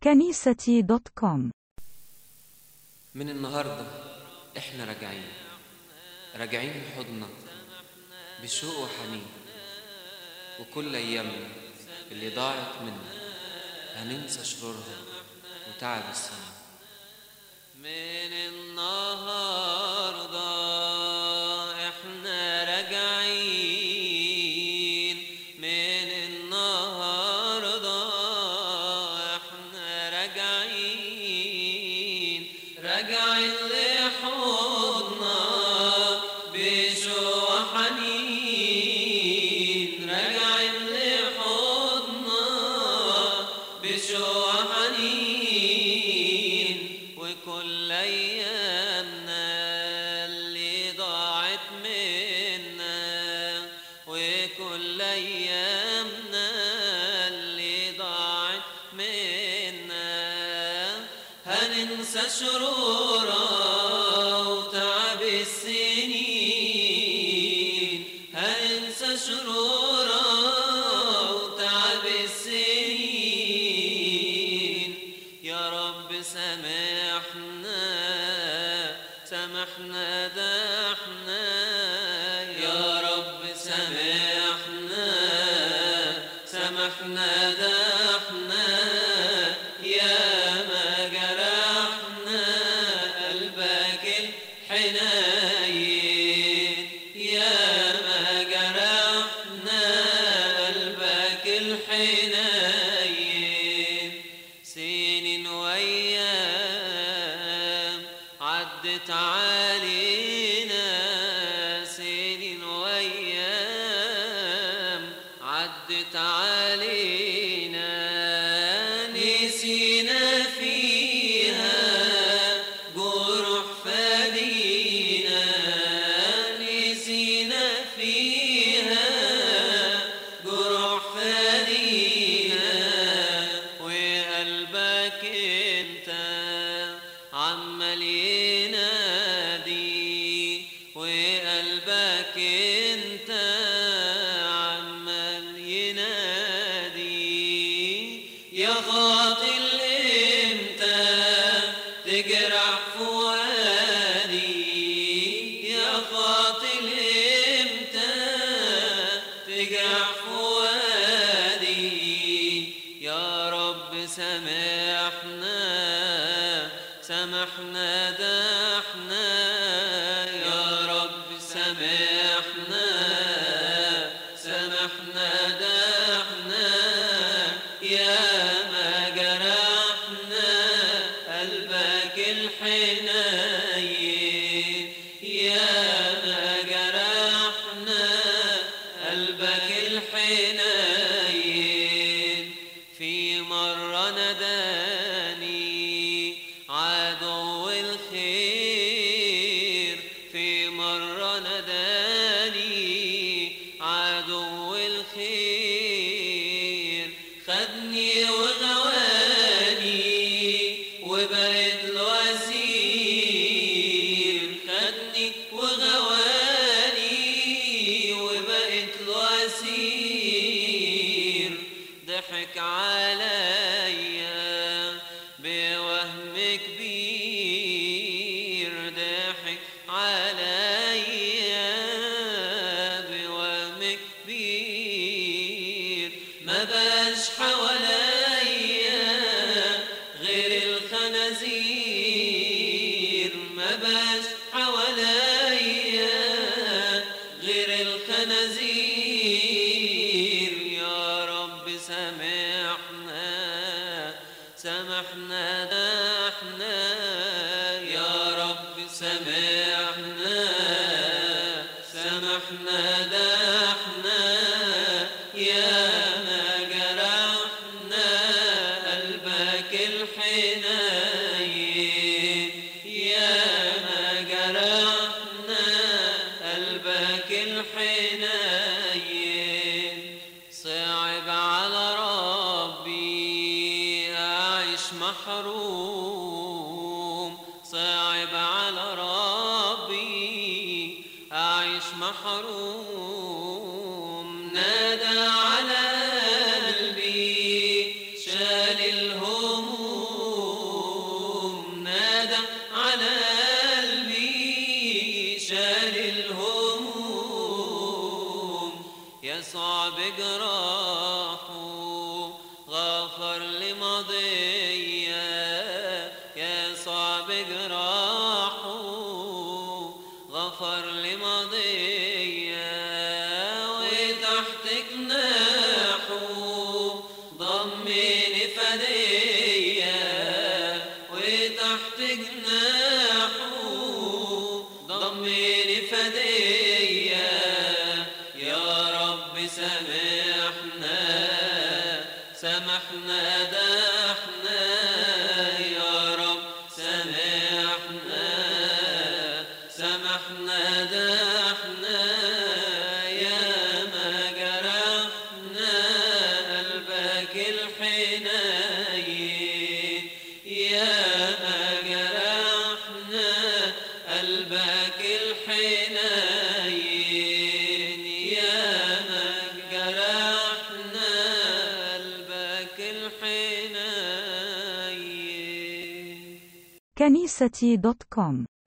كنيستي دوت كوم من النهاردة احنا راجعين راجعين لحضنك بشوق وحنين وكل ايامنا اللي ضاعت منا هننسى شرورها وتعب السنين من النهاردة احنا راجعين من النهاردة احنا راجعين راجعين لحضنك بشوق وحنين راجعين لحضنك بشوق حنين وكل ايامنا اللي ضاعت منا وكل ايامنا اللي ضاعت منا هننسى شرورا وتعب السنين هننسى شرورا وتعب السنين يا رب سامحنا سامحنا ده احنا يا رب سامحنا سامحنا ده احنا يا ما جرحنا قلبك الحنين يا ما جرحنا قلبك الحنين سنين وايام عدت علينا سنين وايام عدت علينا نسينا فيها جروح فدينا نسينا فيها جروح فدينا وقلبك انت عمال ينادي وقلبك انت عمال ينادي يا خاطر امتى تجرح فؤادي يا خاطر امتى تجرح فؤادي يا رب سامحنا سامحنا ده احنا يا رب سامحنا سامحنا ده احنا يا ما جرحنا قلبك الحنين يا ما جرحنا قلبك الحنين في مرة ناداني عدو الخير في مرة ناداني عدو الخير خدني وغواني وبقيت له أسير خدني وغواني وبقيت له أسير ضحك عليا بوهم كبير ضحك عليا بوهم كبير ما باش حواليا غير الخنازير ما باش حواليا غير الخنازير يا رب سامحنا سامحنا ده احنا يا رب سامحنا سامحنا ده احنا يا ما جرحنا قلبك الحنين يا ما جرحنا قلبك الحنين صعب على ربي أعيش محروم صعب على ربي أعيش محروم نادى على قلبي شال الهموم الحنين يا من جرحنا قلبك الحنين كنيستي دوت كوم